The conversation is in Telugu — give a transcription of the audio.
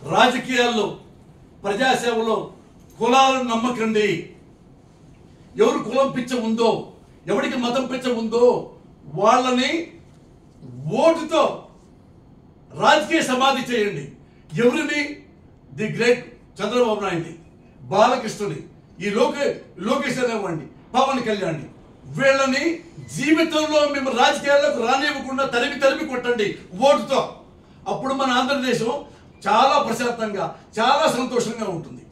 రాజకీయాల్లో ప్రజాసేవలో కులాలను నమ్మకండి ఎవరు కులం పిచ్చ ఉందో ఎవరికి మతం పిచ్చ ఉందో వాళ్ళని ఓటుతో రాజకీయ సమాధి చేయండి ఎవరిని ది గ్రేట్ చంద్రబాబు నాయుడిని బాలకృష్ణుని ఈ లోకే లోకేష్ అనేవాడిని పవన్ కళ్యాణ్ వీళ్ళని జీవితంలో మేము రాజకీయాల్లోకి రానివ్వకుండా తరిమి తరిమి కొట్టండి ఓటుతో అప్పుడు మన ఆంధ్రదేశం చాలా ప్రశాంతంగా చాలా సంతోషంగా ఉంటుంది